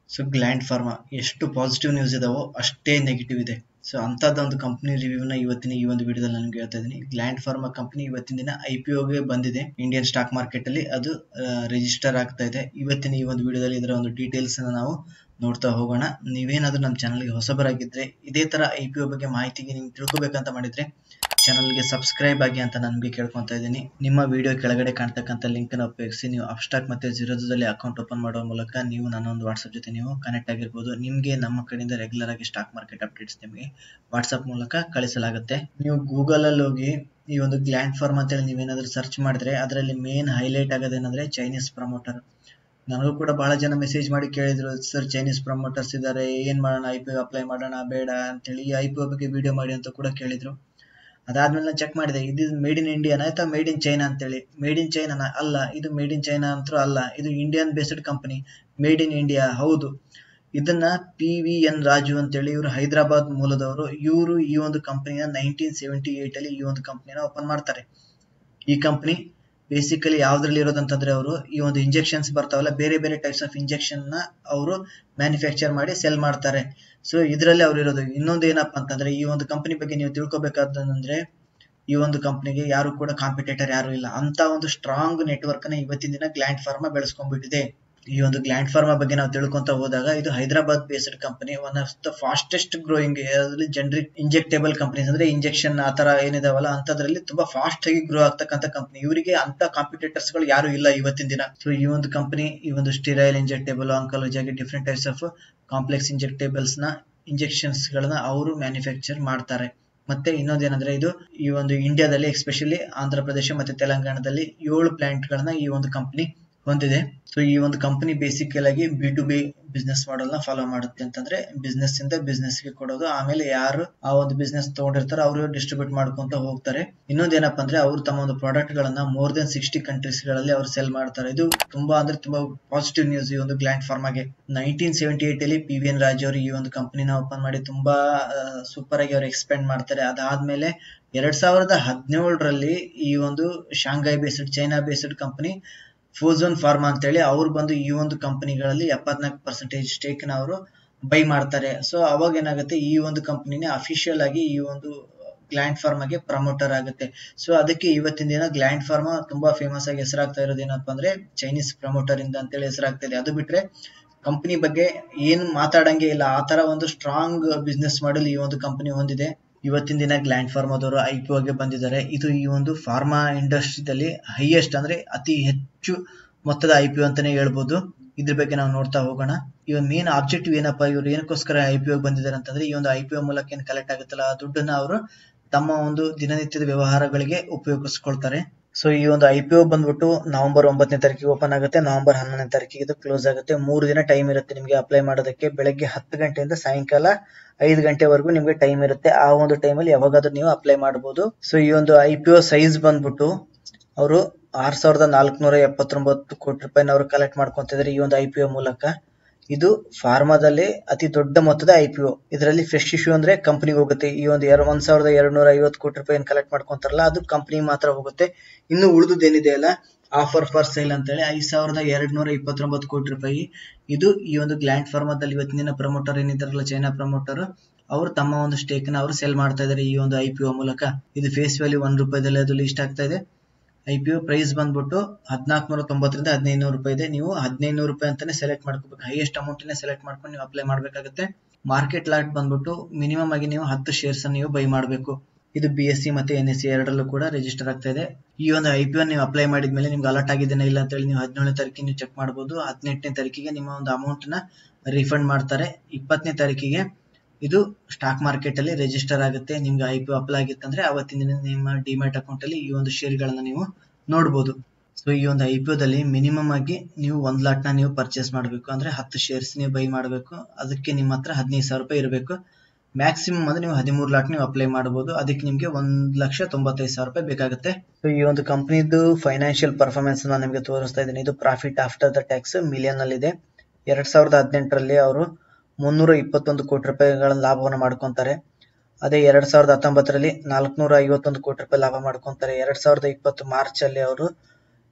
so Gland Pharma ಎಷ್ಟು positive news ಇದಾವೋ ಅಷ್ಟೇ ನೆಗೆಟಿವ್ ಇದೆ ಸೊ ಅಂಥದ್ದೊಂದು ಕಂಪ್ನಿ ರಿವ್ಯೂನ ಇವತ್ತಿನ ಈ ಒಂದು ವಿಡಿಯೋದಲ್ಲಿ ನಾನು ಹೇಳ್ತಾ ಇದ್ದೀನಿ ಗ್ಲ್ಯಾಂಡ್ ಫಾರ್ಮಾ ಕಂಪ್ನಿ ಇವತ್ತಿನ ದಿನ ಐ ಪಿ ಒಗೆ ಬಂದಿದೆ ಇಂಡಿಯನ್ ಸ್ಟಾಕ್ ಮಾರ್ಕೆಟ್ ಅಲ್ಲಿ ಅದು ರಿಜಿಸ್ಟರ್ ಆಗ್ತಾ ಇದೆ ಇವತ್ತಿನ ಈ ಒಂದು ವಿಡಿಯೋದಲ್ಲಿ ಇದರ ಒಂದು ಡೀಟೇಲ್ಸ್ ನಾವು ನೋಡ್ತಾ ಹೋಗೋಣ ನೀವೇನಾದ್ರೂ ನಮ್ಮ ಚಾನಲ್ಗೆ ಹೊಸಬರಾಗಿದ್ರೆ ಇದೇ ತರ ಐ ಪಿ ಒ ಬಗ್ಗೆ ಮಾಹಿತಿಗೆ ನೀವು ತಿಳ್ಕೊಬೇಕಂತ ಮಾಡಿದ್ರೆ ಚಾನಲ್ಗೆ ಸಬ್ಸ್ಕ್ರೈಬ್ ಆಗಿ ಅಂತ ನನಗೆ ಕೇಳ್ಕೊತಾ ಇದ್ದೀನಿ ನಿಮ್ಮ ವಿಡಿಯೋ ಕೆಳಗಡೆ ಕಾಣ್ತಕ್ಕಂಥ ಲಿಂಕ್ ಅನ್ನು ಉಪಯೋಗಿಸಿ ನೀವು ಅಪ್ಸ್ಟಾಕ್ ಮತ್ತೆ ಜಿರೋದಲ್ಲಿ ಅಕೌಂಟ್ ಓಪನ್ ಮಾಡುವ ಮೂಲಕ ನೀವು ನನ್ನೊಂದು ವಾಟ್ಸ್ಆಪ್ ಜೊತೆ ನೀವು ಕನೆಕ್ಟ್ ಆಗಿರ್ಬೋದು ನಿಮಗೆ ನಮ್ಮ ಕಡೆಯಿಂದ ರೆಗ್ಯುಲರ್ ಆಗಿ ಸ್ಟಾಕ್ ಮಾರ್ಕೆಟ್ ಅಪ್ಡೇಟ್ಸ್ ನಿಮಗೆ ವಾಟ್ಸ್ಆಪ್ ಮೂಲಕ ಕಳಿಸಲಾಗುತ್ತೆ ನೀವು ಗೂಗಲ್ ಅಲ್ಲಿ ಹೋಗಿ ಈ ಒಂದು ಗ್ಲ್ಯಾಂಡ್ ಫಾರ್ಮ್ ಅಂತೇಳಿ ನೀವೇನಾದ್ರೂ ಸರ್ಚ್ ಮಾಡಿದ್ರೆ ಅದರಲ್ಲಿ ಮೇನ್ ಹೈಲೈಟ್ ಆಗೋದೇನಂದ್ರೆ ಚೈನೀಸ್ ಪ್ರಮೋಟರ್ ನನಗೂ ಕೂಡ ಬಹಳ ಜನ ಮೆಸೇಜ್ ಮಾಡಿ ಕೇಳಿದ್ರು ಸರ್ ಚೈನೀಸ್ ಪ್ರಮೋಟರ್ಸ್ ಇದ್ದಾರೆ ಏನ್ ಮಾಡೋಣ ಐ ಪಿ ಅಪ್ಲೈ ಮಾಡೋಣ ಬೇಡ ಅಂತೇಳಿ ಈ ಐ ಪಿ ಬಗ್ಗೆ ವಿಡಿಯೋ ಮಾಡಿ ಅಂತ ಕೂಡ ಕೇಳಿದ್ರು ಅದಾದ್ಮೇಲೆ ನಾನು ಚೆಕ್ ಮಾಡಿದೆ ಇದು ಮೇಡ್ ಇನ್ ಇಂಡಿಯಾನ ಆಯ್ತಾ ಮೇಡ್ ಇನ್ ಚೈನಾ ಅಂತೇಳಿ ಮೇಡ್ ಇನ್ ಚೈನಾನ ಅಲ್ಲ ಇದು ಮೇಡ್ ಇನ್ ಚೈನಾ ಅಂತೂ ಅಲ್ಲ ಇದು Indian based company made in India ಹೌದು ಇದನ್ನ ಪಿ ವಿ ಎನ್ ರಾಜು ಅಂತೇಳಿ ಇವರು ಹೈದರಾಬಾದ್ ಮೂಲದವರು ಇವರು ಈ ಒಂದು ಕಂಪನಿನ ನೈನ್ಟೀನ್ ಸೆವೆಂಟಿ ಏಟ್ ಅಲ್ಲಿ ಈ ಒಂದು ಕಂಪನಿನ ಓಪನ್ ಮಾಡ್ತಾರೆ ಈ ಕಂಪನಿ ಬೇಸಿಕಲಿ ಯಾವ್ದ್ರಲ್ಲಿ ಇರೋದಂತಂದ್ರೆ ಅವರು ಈ ಒಂದು ಇಂಜೆಕ್ಷನ್ಸ್ ಬರ್ತಾವಲ್ಲ ಬೇರೆ ಬೇರೆ ಟೈಪ್ಸ್ ಆಫ್ ಇಂಜೆಕ್ಷನ್ ನ ಅವರು ಮ್ಯಾನುಫ್ಯಾಕ್ಚರ್ ಮಾಡಿ ಸೆಲ್ ಮಾಡ್ತಾರೆ ಸೊ ಇದರಲ್ಲಿ ಅವ್ರು ಇರೋದು ಇನ್ನೊಂದು ಏನಪ್ಪಾ ಅಂತಂದ್ರೆ ಈ ಒಂದು ಕಂಪನಿ ಬಗ್ಗೆ ನೀವು ತಿಳ್ಕೊಬೇಕಾದಂದ್ರೆ ಈ ಒಂದು ಕಂಪನಿಗೆ ಯಾರು ಕೂಡ ಕಾಂಪಿಟೇಟರ್ ಯಾರು ಇಲ್ಲ ಅಂತ ಒಂದು ಸ್ಟ್ರಾಂಗ್ ನೆಟ್ವರ್ಕ್ ನ ಇವತ್ತಿನ ದಿನ ಗ್ಲ್ಯಾಂಡ್ ಫಾರ್ಮಾ ಬೆಳೆಸ್ಕೊಂಡ್ಬಿಟ್ಟಿದೆ ಈ ಒಂದು ಗ್ಲ್ಯಾಂಡ್ ಫಾರ್ಮಾ ಬಗ್ಗೆ ನಾವು ತಿಳ್ಕೊಂತ ಹೋದಾಗ ಇದು Hyderabad based company one of the fastest growing generic injectable companies ಅಂದ್ರೆ ಇಂಜೆಕ್ಷನ್ ಆ ತರ ಏನಿದಾವಲ್ಲ ಅಂತದ್ರಲ್ಲಿ ತುಂಬಾ ಫಾಸ್ಟ್ ಆಗಿ ಗ್ರೋ ಆಗ್ತಕ್ಕಂಥ ಕಂಪನಿ ಇವರಿಗೆ ಅಂತ ಕಾಂಪಿಟೇಟರ್ಸ್ ಗಳು ಯಾರು ಇಲ್ಲ ಇವತ್ತಿನ ದಿನ ಸೊ ಈ ಒಂದು ಕಂಪನಿ ಈ ಒಂದು ಸ್ಟಿರೈಲ್ ಇಂಜೆಕ್ಟೇಬಲ್ ಆಂಕಾಲಜಿ ಆಗಿ different types of complex injectables ನ ಇಂಜೆಕ್ಷನ್ಸ್ ಗಳನ್ನ ಅವರು ಮ್ಯಾನುಫ್ಯಾಕ್ಚರ್ ಮಾಡ್ತಾರೆ ಮತ್ತೆ ಇನ್ನೊಂದೇನಂದ್ರೆ ಇದು ಈ ಒಂದು ಇಂಡಿಯಾದಲ್ಲಿ ಎಸ್ಪೆಷಲಿ ಆಂಧ್ರ ಪ್ರದೇಶ ಮತ್ತೆ ತೆಲಂಗಾಣದಲ್ಲಿ ಏಳು ಪ್ಲಾಂಟ್ ಗಳನ್ನ ಈ ಒಂದು ಕಂಪನಿ ಹೊಂದಿದೆ ಸೊ ಈ ಒಂದು ಕಂಪನಿ ಬೇಸಿಕಲ್ ಆಗಿ B to B business model ನ ಫಾಲೋ ಮಾಡುತ್ತೆ ಅಂತಂದ್ರೆ ಬಿಸ್ನೆಸ್ ಇಂದ ಬಿಸ್ನೆಸ್ ಗೆ ಕೊಡೋದು ಆಮೇಲೆ ಯಾರು ಆ ಒಂದು ಬಿಸ್ನೆಸ್ ತಗೊಂಡಿರ್ತಾರೋ ಅವರು ಡಿಸ್ಟ್ರಿಬ್ಯೂಟ್ ಮಾಡ್ಕೊಂತ ಹೋಗ್ತಾರೆ ಇನ್ನೊಂದೇನಪ್ಪ ಅಂದ್ರೆ ಅವರು ತಮ್ಮ ಒಂದು ಪ್ರಾಡಕ್ಟ್ ಗಳನ್ನ ಮೋರ್ ದೆನ್ ಸಿಕ್ಸ್ಟಿ ಕಂಟ್ರೀಸ್ ಗಳಲ್ಲಿ ಅವ್ರು ಸೆಲ್ ಮಾಡ್ತಾರೆ ಇದು ತುಂಬಾ ಅಂದ್ರೆ ತುಂಬಾ ಪಾಸಿಟಿವ್ ನ್ಯೂಸ್ ಈ ಒಂದು ಗ್ಲ್ಯಾಂಡ್ ಫಾರ್ಮಾಗೆ ನೈನ್ಟೀನ್ ಸೆವೆಂಟಿ ಏಟ್ ಅಲ್ಲಿ ಪಿ ವಿ ಎನ್ ರಾಜ್ ಅವರು ಈ ಒಂದು ಕಂಪನಿನ ಓಪನ್ ಮಾಡಿ ತುಂಬಾ ಸೂಪರ್ ಆಗಿ ಅವ್ರು ಎಕ್ಸ್ಪೆಂಡ್ ಮಾಡ್ತಾರೆ ಅದಾದ್ಮೇಲೆ ಎರಡ್ ಸಾವಿರದ ಹದಿನೇಳರಲ್ಲಿ ಈ ಒಂದು Shanghai based China based company Fosun Pharma ಅಂತೇಳಿ ಅವ್ರು ಬಂದು ಈ ಒಂದು ಕಂಪನಿಗಳಲ್ಲಿ ಎಪ್ಪತ್ನಾಲ್ಕು ಪರ್ಸೆಂಟೇಜ್ ಸ್ಟೇಕ್ ನ ಅವರು ಬೈ ಮಾಡ್ತಾರೆ ಸೊ ಅವಾಗ ಏನಾಗುತ್ತೆ ಈ ಒಂದು ಕಂಪನಿನೇ ಅಫಿಷಿಯಲ್ ಆಗಿ ಈ ಒಂದು ಗ್ಲ್ಯಾಂಡ್ ಫಾರ್ಮಾಗೆ ಪ್ರಮೋಟರ್ ಆಗುತ್ತೆ ಸೊ ಅದಕ್ಕೆ ಇವತ್ತಿನ ದಿನ ಗ್ಲ್ಯಾಂಡ್ ಫಾರ್ಮಾ ತುಂಬಾ ಫೇಮಸ್ ಆಗಿ ಹೆಸರಾಗ್ತಾ ಇರೋದು ಏನಪ್ಪಾ ಅಂದ್ರೆ ಚೈನೀಸ್ ಪ್ರಮೋಟರ್ ಇಂದ ಅಂತೇಳಿ ಹೆಸರಾಗ್ತಾ ಇದೆ ಅದು ಬಿಟ್ರೆ ಕಂಪನಿ ಬಗ್ಗೆ ಏನು ಮಾತಾಡಂಗೆ ಇಲ್ಲ ಆ ತರ ಒಂದು ಸ್ಟ್ರಾಂಗ್ ಬಿಸ್ನೆಸ್ ಮಾಡಲ್ ಈ ಒಂದು ಕಂಪನಿ ಹೊಂದಿದೆ ಇವತ್ತಿನ ದಿನ ಗ್ಲ್ಯಾಂಡ್ ಫಾರ್ಮಾದವರು ಐ ಪಿ ಒಗೆ ಬಂದಿದ್ದಾರೆ ಇದು ಈ ಒಂದು ಫಾರ್ಮಾ ಇಂಡಸ್ಟ್ರಿದಲ್ಲಿ ಹೈಯೆಸ್ಟ್ ಅಂದ್ರೆ ಅತಿ ಹೆಚ್ಚು ಮೊತ್ತದ ಐ ಪಿ ಒ ಅಂತಾನೆ ಹೇಳ್ಬೋದು ಇದ್ರ ಬಗ್ಗೆ ನಾವು ನೋಡ್ತಾ ಹೋಗೋಣ ಇವಾಗ ಮೇನ್ ಆಬ್ಜೆಕ್ಟಿವ್ ಏನಪ್ಪಾ ಇವ್ರು ಏನಕ್ಕೋಸ್ಕರ ಐ ಪಿ ಒ ಬಂದಿದ್ದಾರೆ ಅಂತಂದ್ರೆ ಈ ಒಂದು ಐ ಪಿ ಒ ಮೂಲಕ ಏನ್ ಕಲೆಕ್ಟ್ ಆಗುತ್ತಲ್ಲ ಆ ದುಡ್ಡನ್ನ ಅವರು ತಮ್ಮ ಒಂದು ದಿನನಿತ್ಯದ ವ್ಯವಹಾರಗಳಿಗೆ ಉಪಯೋಗಿಸ್ಕೊಳ್ತಾರೆ ಸೊ ಈ ಒಂದು ಐ ಪಿ ಒ ಬಂದ್ಬಿಟ್ಟು ನವೆಂಬರ್ ಒಂಬತ್ತನೇ ತಾರೀಕಿಗೆ ಓಪನ್ ಆಗುತ್ತೆ ನವೆಂಬರ್ ಹನ್ನೊಂದನೇ ತಾರೀಕಿಗೆ ಇದು ಕ್ಲೋಸ್ ಆಗುತ್ತೆ ಮೂರು ದಿನ ಟೈಮ್ ಇರುತ್ತೆ ನಿಮಗೆ ಅಪ್ಲೈ ಮಾಡೋದಕ್ಕೆ ಬೆಳಗ್ಗೆ ಹತ್ತು ಗಂಟೆಯಿಂದ ಸಾಯಂಕಾಲ ಐದು ಗಂಟೆವರೆಗೂ ನಿಮಗೆ ಟೈಮ್ ಇರುತ್ತೆ ಆ ಒಂದು ಟೈಮಲ್ಲಿ ಯಾವಾಗಾದ್ರೂ ನೀವು ಅಪ್ಲೈ ಮಾಡಬಹುದು ಸೊ ಈ ಒಂದು ಐ ಪಿ ಒ ಸೈಜ್ ಬಂದ್ಬಿಟ್ಟು ಅವರು ಆರ್ ಸಾವಿರದ ನಾಲ್ಕುನೂರ ಎಪ್ಪತ್ತೊಂಬತ್ತು ಕೋಟಿ ರೂಪಾಯಿನ ಅವರು ಕಲೆಕ್ಟ್ ಮಾಡ್ಕೊಂತಿದ್ದಾರೆ ಈ ಒಂದು ಐ ಪಿ ಒ ಮೂಲಕ ಇದು ಫಾರ್ಮಾದಲ್ಲಿ ಅತಿ ದೊಡ್ಡ ಮೊತ್ತದ ಐ ಪಿ ಒ ಇದರಲ್ಲಿ ಫ್ರೆಶ್ ಇಶ್ಯೂ ಅಂದ್ರೆ ಕಂಪನಿಗೆ ಹೋಗುತ್ತೆ ಈ ಒಂದು ಎರಡು ಒಂದ್ ಸಾವಿರದ ಎರಡು ನೂರ ಐವತ್ತು ಕೋಟಿ ರೂಪಾಯಿ ಕಲೆಕ್ಟ್ ಮಾಡ್ಕೊಂತಾರಲ್ಲ ಅದು ಕಂಪನಿ ಮಾತ್ರ ಹೋಗುತ್ತೆ ಇನ್ನು ಉಳಿದುದೇನಿದೆ ಅಲ್ಲ ಆಫರ್ ಫಾರ್ ಸೇಲ್ ಅಂತೇಳಿ ಐದ್ ಸಾವಿರದ ಎರಡ್ ನೂರ ಇಪ್ಪತ್ತೊಂಬತ್ತು ಕೋಟಿ ರೂಪಾಯಿ ಇದು ಈ ಒಂದು ಗ್ಲ್ಯಾಂಡ್ ಫಾರ್ಮಾದಲ್ಲಿ ಇವತ್ತಿನ ದಿನ ಪ್ರಮೋಟರ್ ಏನಿದ್ದಾರಲ್ಲ ಚೈನಾ ಪ್ರಮೋಟರ್ ಅವರು ತಮ್ಮ ಒಂದು ಸ್ಟೇಕ್ ನ ಅವರು ಸೆಲ್ ಮಾಡ್ತಾ ಇದ್ದಾರೆ ಈ ಒಂದು ಐ ಪಿ ಒ ಮೂಲಕ ಇದು ಫೇಸ್ ವ್ಯಾಲ್ಯೂ ಒಂದ್ ರೂಪಾಯಿದಲ್ಲಿ ಅದು ಲಿಸ್ಟ್ ಆಗ್ತಾ ಇದೆ ಐ ಪಿ ಒ ಪ್ರೈಸ್ ಬಂದ್ಬಿಟ್ಟು ಹದಿನಾಲ್ಕುನೂರ ತೊಂಬತ್ತರಿಂದ ಹದಿನೈದು ನೂರು ರೂಪಾಯಿ ಇದೆ ನೀವು ಹದಿನೈದು ರೂಪಾಯಿ ಅಂತಾನೆ ಸೆಲೆಕ್ಟ್ ಮಾಡ್ಕೋಬೇಕು ಹೈಯೆಸ್ಟ್ ಅಮೌಂಟ್ ಸೆಲೆಕ್ಟ್ ಮಾಡ್ಕೊಂಡು ನೀವು ಅಪ್ಲೈ ಮಾಡಬೇಕಾಗುತ್ತೆ ಮಾರ್ಕೆಟ್ ಲಾಟ್ ಬಂದ್ಬಿಟ್ಟು ಮಿನಿಮಮ್ ಆಗಿ ನೀವು ಹತ್ತು ಶೇರ್ಸ್ ನೀವು ಬೈ ಮಾಡಬೇಕು ಇದು ಬಿ ಎಸ್ ಸಿ ಮತ್ತೆ ಎನ್ ಎಸ್ ಸಿ ಎರಡರಲ್ಲೂ ಕೂಡ ರಿಜಿಸ್ಟರ್ ಆಗ್ತಾ ಇದೆ ಈ ಒಂದು ಐ ಪಿ ಒ ನೀವು ಅಪ್ಲೈ ಮಾಡಿದ್ಮೇಲೆ ನಿಮ್ಗೆ ಅಲರ್ಟ್ ಆಗಿದ್ದೇನೆ ಇಲ್ಲ ಅಂತ ಹೇಳಿ ನೀವು ಹದಿನೇಳನೇ ತಾರೀಕಿಗೆ ನೀವು ಚೆಕ್ ಮಾಡಬಹುದು ಹದಿನೆಂಟನೇ ತಾರೀಕಿಗೆ ನಿಮ್ಮ ಒಂದು ಅಮೌಂಟ್ ನ ರಿಫಂಡ್ ಮಾಡ್ತಾರೆ ಇಪ್ಪತ್ತನೇ ತಾರೀಕಿಗೆ ಇದು ಸ್ಟಾಕ್ ಮಾರ್ಕೆಟ್ ಅಲ್ಲಿ ರಿಜಿಸ್ಟರ್ ಆಗುತ್ತೆ ನಿಮ್ಗೆ ಐ ಪಿ ಒ ಅಪ್ಲೈ ಆಗಿತ್ತಂದ್ರೆ ಅವತ್ತಿನ ದಿನ ನಿಮ್ಮ ಡಿಮ್ಯಾಟ್ ಅಕೌಂಟ್ ಅಲ್ಲಿ ಈ ಒಂದು ಶೇರ್ ಗಳನ್ನ ನೀವು ನೋಡಬಹುದು ಸೊ ಈ ಒಂದು ಐ ಪಿ ಒದಲ್ಲಿ ಮಿನಿಮಮ್ ಆಗಿ ನೀವು ಒಂದ್ ಲಾಟ್ ನ ನೀವು ಪರ್ಚೇಸ್ ಮಾಡಬೇಕು ಅಂದ್ರೆ ಹತ್ತು ಶೇರ್ಸ್ ನೀವು ಬೈ ಮಾಡಬೇಕು ಅದಕ್ಕೆ ನಿಮ್ಮ ಹತ್ರ ಹದಿನೈದು ಸಾವಿರ ರೂಪಾಯಿ ಇರಬೇಕು ಮ್ಯಾಕ್ಸಿಮಮ್ ಅಂದ್ರೆ ನೀವು ಹದಿಮೂರು ಲಾಟ್ ನೀವು ಅಪ್ಲೈ ಮಾಡಬಹುದು ಅದಕ್ಕೆ ನಿಮಗೆ ಒಂದ್ ಲಕ್ಷ ತೊಂಬತ್ತೈದು ಸಾವಿರ ರೂಪಾಯಿ ಬೇಕಾಗುತ್ತೆ ಸೊ ಈ ಒಂದು ಕಂಪನಿದು ಫೈನಾನ್ಷಿಯಲ್ ಪರ್ಫಾರ್ಮೆನ್ಸ್ ನಾನು ನಿಮಗೆ ತೋರಿಸ್ತಾ ಇದ್ದೀನಿ ಇದು profit after the tax million ಅಲ್ಲಿ ಇದೆ ಎರಡ್ ಸಾವಿರದ ಹದಿನೆಂಟರಲ್ಲಿ ಅವರು ಮುನ್ನೂರ ಇಪ್ಪತ್ತೊಂದು ಕೋಟಿ ರೂಪಾಯಿಗಳ ಲಾಭವನ್ನು ಮಾಡ್ಕೊಂತಾರೆ ಅದೇ ಎರಡ್ ಸಾವಿರದ ಹತ್ತೊಂಬತ್ತರಲ್ಲಿ ನಾಲ್ಕುನೂರ ಐವತ್ತೊಂದು ಕೋಟಿ ರೂಪಾಯಿ ಲಾಭ ಮಾಡ್ಕೊಂತಾರೆ ಎರಡ್ ಸಾವಿರದ ಇಪ್ಪತ್ತು ಮಾರ್ಚ್ ಅಲ್ಲಿ ಅವರು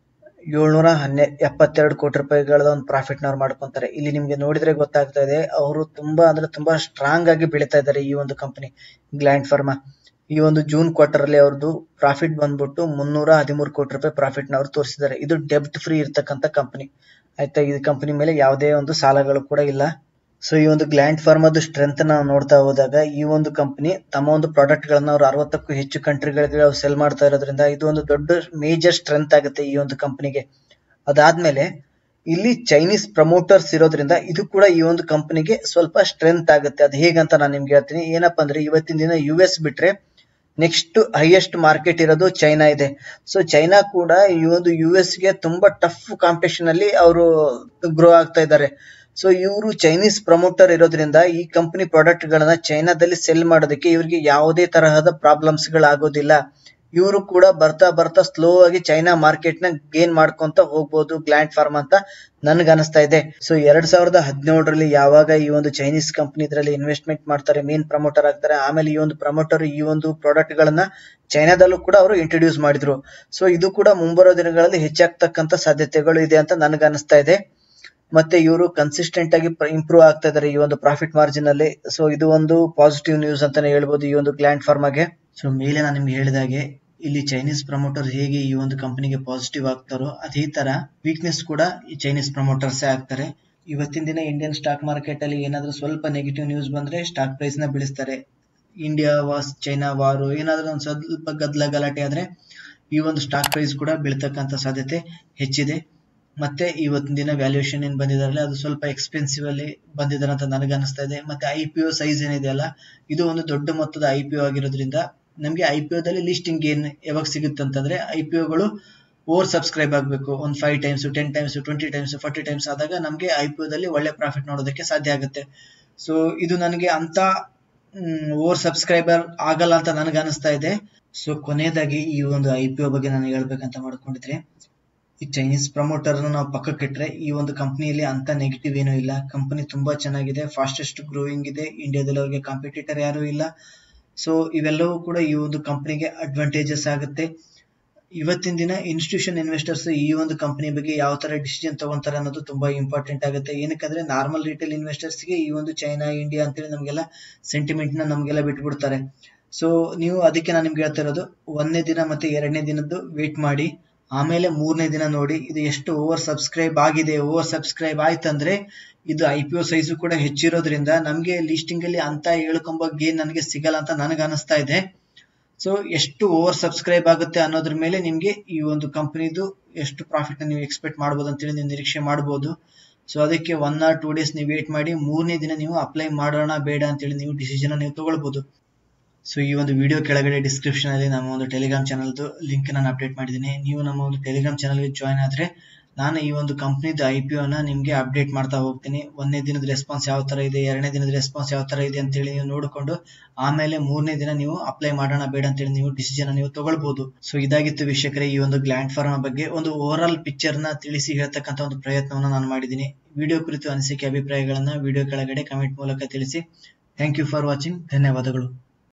ಏಳ್ನೂರ ಹನ್ನೆ ಎಪ್ಪತ್ತೆರಡು ಕೋಟಿ ರೂಪಾಯಿಗಳ ಒಂದು ಪ್ರಾಫಿಟ್ ಅವ್ರು ಮಾಡ್ಕೊಂತಾರೆ ಇಲ್ಲಿ ನಿಮ್ಗೆ ನೋಡಿದ್ರೆ ಗೊತ್ತಾಗ್ತಾ ಇದೆ ಅವರು ತುಂಬಾ ಅಂದ್ರೆ ತುಂಬಾ ಸ್ಟ್ರಾಂಗ್ ಆಗಿ ಬೆಳೀತಾ ಇದ್ದಾರೆ ಈ ಒಂದು ಕಂಪನಿ ಗ್ಲ್ಯಾಂಡ್ ಫಾರ್ಮಾ ಈ ಒಂದು ಜೂನ್ ಕ್ವಾರ್ಟರ್ ಅಲ್ಲಿ ಅವ್ರದ್ದು ಪ್ರಾಫಿಟ್ ಬಂದ್ಬಿಟ್ಟು ಮುನ್ನೂರ ಹದಿಮೂರು ಕೋಟಿ ರೂಪಾಯಿ ಪ್ರಾಫಿಟ್ ನ ಅವ್ರು ತೋರಿಸಿದ್ದಾರೆ ಇದು ಡೆಬ್ಟ್ ಫ್ರೀ ಇರ್ತಕ್ಕಂಥ ಕಂಪನಿ ಆಯ್ತಾ ಈ ಕಂಪನಿ ಮೇಲೆ ಯಾವುದೇ ಒಂದು ಸಾಲಗಳು ಕೂಡ ಇಲ್ಲ ಸೊ ಈ ಒಂದು ಗ್ಲ್ಯಾಂಡ್ ಫಾರ್ಮದ ಸ್ಟ್ರೆಂತ್ ನಾವು ನೋಡ್ತಾ ಹೋದಾಗ ಈ ಒಂದು ಕಂಪನಿ ತಮ್ಮ ಒಂದು ಪ್ರಾಡಕ್ಟ್ ಗಳನ್ನ ಅವ್ರು ಅರವತ್ತಕ್ಕೂ ಹೆಚ್ಚು ಕಂಟ್ರಿಗಳಿಗೆ ಸೆಲ್ ಮಾಡ್ತಾ ಇರೋದ್ರಿಂದ ಇದು ಒಂದು ದೊಡ್ಡ ಮೇಜರ್ ಸ್ಟ್ರೆಂತ್ ಆಗುತ್ತೆ ಈ ಒಂದು ಕಂಪನಿಗೆ ಅದಾದ್ಮೇಲೆ ಇಲ್ಲಿ ಚೈನೀಸ್ ಪ್ರಮೋಟರ್ಸ್ ಇರೋದ್ರಿಂದ ಇದು ಕೂಡ ಈ ಒಂದು ಕಂಪನಿಗೆ ಸ್ವಲ್ಪ ಸ್ಟ್ರೆಂತ್ ಆಗುತ್ತೆ ಅದು ಹೇಗಂತ ನಾನು ನಿಮ್ಗೆ ಹೇಳ್ತೀನಿ ಏನಪ್ಪಾ ಅಂದ್ರೆ ಇವತ್ತಿನ ದಿನ ಯು ಎಸ್ ಬಿಟ್ರೆ ನೆಕ್ಸ್ಟ್ ಹೈಯೆಸ್ಟ್ ಮಾರ್ಕೆಟ್ ಇರೋದು ಚೈನಾ ಇದೆ ಸೊ ಚೈನಾ ಕೂಡ ಈ ಒಂದು ಯು ಎಸ್ ಗೆ ತುಂಬಾ ಟಫ್ ಕಾಂಪಿಟೇಷನ್ ಅಲ್ಲಿ ಅವರು ಗ್ರೋ ಆಗ್ತಾ ಇದ್ದಾರೆ ಸೊ ಇವರು ಚೈನೀಸ್ ಪ್ರಮೋಟರ್ ಇರೋದ್ರಿಂದ ಈ ಕಂಪನಿ ಪ್ರಾಡಕ್ಟ್ ಗಳನ್ನ ಚೈನಾದಲ್ಲಿ ಸೆಲ್ ಮಾಡೋದಕ್ಕೆ ಇವರಿಗೆ ಯಾವುದೇ ತರಹದ ಪ್ರಾಬ್ಲಮ್ಸ್ ಗಳಾಗೋದಿಲ್ಲ ಇವರು ಕೂಡ ಬರ್ತಾ ಬರ್ತಾ ಸ್ಲೋ ಆಗಿ ಚೈನಾ ಮಾರ್ಕೆಟ್ ನ ಗೇನ್ ಮಾಡ್ಕೊಂತ ಹೋಗ್ಬೋದು ಗ್ಲ್ಯಾಂಡ್ ಫಾರ್ಮ್ ಅಂತ ನನ್ಗೆ ಅನಿಸ್ತಾ ಇದೆ ಸೊ ಎರಡ್ ಸಾವಿರದ ಹದಿನೇಳರಲ್ಲಿ ಯಾವಾಗ ಈ ಒಂದು ಚೈನೀಸ್ ಕಂಪನಿ ಇದರಲ್ಲಿ ಇನ್ವೆಸ್ಟ್ಮೆಂಟ್ ಮಾಡ್ತಾರೆ ಮೇನ್ ಪ್ರಮೋಟರ್ ಆಗ್ತಾರೆ ಆಮೇಲೆ ಈ ಒಂದು ಪ್ರಮೋಟರ್ ಈ ಒಂದು ಪ್ರಾಡಕ್ಟ್ ಗಳನ್ನ ಚೈನಾದಲ್ಲೂ ಕೂಡ ಅವರು ಇಂಟ್ರೊಡ್ಯೂಸ್ ಮಾಡಿದ್ರು ಸೊ ಇದು ಕೂಡ ಮುಂಬರೋ ದಿನಗಳಲ್ಲಿ ಹೆಚ್ಚಾಗ್ತಕ್ಕಂತ ಸಾಧ್ಯತೆಗಳು ಇದೆ ಅಂತ ನನ್ಗೆ ಅನಿಸ್ತಾ ಇದೆ ಮತ್ತೆ ಇವರು ಕನ್ಸಿಸ್ಟೆಂಟ್ ಆಗಿ ಇಂಪ್ರೂವ್ ಆಗ್ತಾ ಇದಾರೆ ಈ ಒಂದು ಪ್ರಾಫಿಟ್ ಮಾರ್ಜಿನ್ ಅಲ್ಲಿ ಸೊ ಇದು ಒಂದು ಪಾಸಿಟಿವ್ ನ್ಯೂಸ್ ಅಂತಾನೆ ಹೇಳ್ಬೋದು ಈ ಒಂದು ಗ್ಲ್ಯಾಂಡ್ ಫಾರ್ಮಾಗೆ ಸೊ ಮೇಲೆ ನಾನು ನಿಮ್ಗೆ ಹೇಳಿದಾಗೆ ಇಲ್ಲಿ ಚೈನೀಸ್ ಪ್ರಮೋಟರ್ ಹೇಗೆ ಈ ಒಂದು ಕಂಪನಿಗೆ ಪಾಸಿಟಿವ್ ಆಗ್ತಾರೋ ಅದೇ ತರ ವೀಕ್ನೆಸ್ ಕೂಡ ಈ ಚೈನೀಸ್ ಪ್ರಮೋಟರ್ಸ್ ಆಗ್ತಾರೆ ಇವತ್ತಿನ ದಿನ ಇಂಡಿಯನ್ ಸ್ಟಾಕ್ ಮಾರ್ಕೆಟ್ ಅಲ್ಲಿ ಏನಾದ್ರೂ ಸ್ವಲ್ಪ ನೆಗೆಟಿವ್ ನ್ಯೂಸ್ ಬಂದ್ರೆ ಸ್ಟಾಕ್ ಪ್ರೈಸ್ ನ ಬೆಳೆಸ್ತಾರೆ ಇಂಡಿಯಾ ವಾಸ್ ಚೈನಾ ವಾರು ಏನಾದ್ರೂ ಒಂದು ಸ್ವಲ್ಪ ಗದ್ದಲ ಗಲಾಟೆ ಆದ್ರೆ ಈ ಒಂದು ಸ್ಟಾಕ್ ಪ್ರೈಸ್ ಕೂಡ ಬೀಳ್ತಕ್ಕಂತ ಸಾಧ್ಯತೆ ಹೆಚ್ಚಿದೆ ಮತ್ತೆ ಇವತ್ತಿನ ದಿನ ವ್ಯಾಲ್ಯೂಯೇಷನ್ ಏನ್ ಬಂದಿದಾರಲ್ಲ ಅದು ಸ್ವಲ್ಪ ಎಕ್ಸ್ಪೆನ್ಸಿವ್ ಅಲ್ಲಿ ಬಂದಿದ್ದಾರೆ ಅಂತ ನನಗೆ ಅನಿಸ್ತಾ ಇದೆ ಮತ್ತೆ ಐ ಪಿ ಒ ಸೈಜ್ ಏನಿದೆಯಲ್ಲ ಇದು ಒಂದು ದೊಡ್ಡ ಮೊತ್ತದ ಐ ಪಿ ಒ ಆಗಿರೋದ್ರಿಂದ ನಮಗೆ ಐ ಪಿ ಒದಲ್ಲಿ ಲಿಸ್ಟಿಂಗ್ ಏನ್ ಯಾವಾಗ ಸಿಗುತ್ತೆ ಅಂತಂದ್ರೆ ಐ ಪಿ ಒಗಳು ಓವರ್ ಸಬ್ಸ್ಕ್ರೈಬ್ ಆಗಬೇಕು ಒಂದು five times ten times twenty times forty times ಆದಾಗ ನಮಗೆ ಐ ಪಿ ಒದಲ್ಲಿ ಒಳ್ಳೆ ಪ್ರಾಫಿಟ್ ನೋಡೋದಕ್ಕೆ ಸಾಧ್ಯ ಆಗುತ್ತೆ ಸೊ ಇದು ನನಗೆ ಅಂತ ಓವರ್ ಸಬ್ಸ್ಕ್ರೈಬರ್ ಆಗಲ್ಲ ಅಂತ ನನಗೆ ಅನಿಸ್ತಾ ಇದೆ ಸೊ ಕೊನೆಯದಾಗಿ ಈ ಒಂದು ಐ ಪಿ ಒ ಬಗ್ಗೆ ನಾನು ಹೇಳ್ಬೇಕಂತ ಮಾಡ್ಕೊಂಡಿದ್ರೆ ಈ ಚೈನೀಸ್ ಪ್ರಮೋಟರ್ ನಾವು ಪಕ್ಕಕ್ಕಿಟ್ರೆ ಈ ಒಂದು ಕಂಪನಿಯಲ್ಲಿ ಅಂತ ನೆಗೆಟಿವ್ ಏನೂ ಇಲ್ಲ ಕಂಪನಿ ತುಂಬಾ ಚೆನ್ನಾಗಿದೆ ಫಾಸ್ಟೆಸ್ಟ್ ಗ್ರೋಯಿಂಗ್ ಇದೆ ಇಂಡಿಯಾದಲ್ಲಿ ಅವ್ರಿಗೆ ಕಾಂಪಿಟೇಟರ್ ಯಾರು ಇಲ್ಲ ಸೊ ಇವೆಲ್ಲವೂ ಕೂಡ ಈ ಒಂದು ಕಂಪನಿಗೆ ಅಡ್ವಾಂಟೇಜಸ್ ಆಗುತ್ತೆ ಇವತ್ತಿನ ದಿನ ಇನ್ಸ್ಟಿಟ್ಯೂಷನ್ ಇನ್ವೆಸ್ಟರ್ಸ್ ಈ ಒಂದು ಕಂಪನಿ ಬಗ್ಗೆ ಯಾವ ತರ ಡಿಸಿಷನ್ ತಗೊಂತಾರೆ ಅನ್ನೋದು ತುಂಬಾ ಇಂಪಾರ್ಟೆಂಟ್ ಆಗುತ್ತೆ ಏನಕ್ಕಂದ್ರೆ ನಾರ್ಮಲ್ ರಿಟೇಲ್ ಇನ್ವೆಸ್ಟರ್ಸ್ಗೆ ಈ ಒಂದು ಚೈನಾ ಇಂಡಿಯಾ ಅಂತೇಳಿ ನಮಗೆಲ್ಲ ಸೆಂಟಿಮೆಂಟ್ ನ ನಮಗೆಲ್ಲ ಬಿಟ್ಬಿಡ್ತಾರೆ ಸೊ ನೀವು ಅದಕ್ಕೆ ನಾನು ನಿಮ್ಗೆ ಹೇಳ್ತಾ ಇರೋದು ಒಂದನೇ ದಿನ ಮತ್ತೆ ಎರಡನೇ ದಿನದ್ದು ವೇಟ್ ಮಾಡಿ ಆಮೇಲೆ ಮೂರನೇ ದಿನ ನೋಡಿ ಇದು ಎಷ್ಟು ಓವರ್ ಸಬ್ಸ್ಕ್ರೈಬ್ ಆಗಿದೆ ಓವರ್ ಸಬ್ಸ್ಕ್ರೈಬ್ ಆಯ್ತಂದ್ರೆ ಇದು ಐ ಪಿ ಒ ಸೈಜು ಕೂಡ ಹೆಚ್ಚಿರೋದ್ರಿಂದ ನಮಗೆ ಲಿಸ್ಟಿಂಗ್ ಅಲ್ಲಿ ಅಂತ ಹೇಳ್ಕೊಂಬ ಗೇನ್ ನನಗೆ ಸಿಗಲ್ಲ ಅಂತ ನನಗೆ ಅನಿಸ್ತಾ ಇದೆ ಸೊ ಎಷ್ಟು ಓವರ್ ಸಬ್ಸ್ಕ್ರೈಬ್ ಆಗುತ್ತೆ ಅನ್ನೋದ್ರ ಮೇಲೆ ನಿಮ್ಗೆ ಈ ಒಂದು ಕಂಪನಿದು ಎಷ್ಟು ಪ್ರಾಫಿಟ್ ನೀವು ಎಕ್ಸ್ಪೆಕ್ಟ್ ಮಾಡ್ಬೋದು ಅಂತೇಳಿ ನೀವು ನಿರೀಕ್ಷೆ ಮಾಡ್ಬೋದು ಸೊ ಅದಕ್ಕೆ ಒನ್ ಆರ್ ಟೂ ಡೇಸ್ ನೀವು ವೇಟ್ ಮಾಡಿ ಮೂರನೇ ದಿನ ನೀವು ಅಪ್ಲೈ ಮಾಡೋಣ ಬೇಡ ಅಂತೇಳಿ ನೀವು ಡಿಸಿಷನ್ ನೀವು ತಗೊಳ್ಬೋದು ಸೊ ಈ ಒಂದು ವಿಡಿಯೋ ಕೆಳಗಡೆ ಡಿಸ್ಕ್ರಿಪ್ಷನ್ ಅಲ್ಲಿ ನಮ್ಮ ಒಂದು ಟೆಲಿಗ್ರಾಮ್ ಚಾನಲ್ದು ಲಿಂಕ್ ನಾನು ಅಪ್ಡೇಟ್ ಮಾಡಿದ್ದೀನಿ ನೀವು ನಮ್ಮ ಒಂದು ಟೆಲಿಗ್ರಾಮ್ ಚಾನಲ್ಗೆ ಜಾಯ್ನ್ ಆದ್ರೆ ನಾನು ಈ ಒಂದು ಕಂಪ್ನಿದು ಐ ಪಿ ಒನ ನಿಮಗೆ ಅಪ್ಡೇಟ್ ಮಾಡ್ತಾ ಹೋಗ್ತೀನಿ ಒಂದನೇ ದಿನದ ರೆಸ್ಪಾನ್ಸ್ ಯಾವ ತರ ಇದೆ ಎರಡನೇ ದಿನದ ರೆಸ್ಪಾನ್ಸ್ ಯಾವ ತರ ಇದೆ ಅಂತೇಳಿ ನೀವು ನೋಡಿಕೊಂಡು ಆಮೇಲೆ ಮೂರನೇ ದಿನ ನೀವು ಅಪ್ಲೈ ಮಾಡೋಣ ಬೇಡ ಅಂತೇಳಿ ನೀವು ಡಿಸಿಷನ್ ನೀವು ತಗೊಳ್ಬಹುದು ಸೊ ಇದಾಗಿತ್ತು ವೀಕ್ಷಕರೇ ಈ ಒಂದು ಗ್ಲ್ಯಾಂಡ್ ಫಾರ್ಮ್ ಬಗ್ಗೆ ಒಂದು ಓವರ್ ಆಲ್ ಪಿಕ್ಚರ್ ನ ತಿಳಿಸಿ ಹೇಳ್ತಕ್ಕಂಥ ಒಂದು ಪ್ರಯತ್ನವನ್ನು ನಾನು ಮಾಡಿದ್ದೀನಿ ವಿಡಿಯೋ ಕುರಿತು ಅನಿಸಿಕೆ ಅಭಿಪ್ರಾಯಗಳನ್ನ ವಿಡಿಯೋ ಕೆಳಗಡೆ ಕಮೆಂಟ್ ಮೂಲಕ ತಿಳಿಸಿ ಥ್ಯಾಂಕ್ ಯು ಫಾರ್ ವಾಚಿಂಗ್ ಧನ್ಯವಾದಗಳು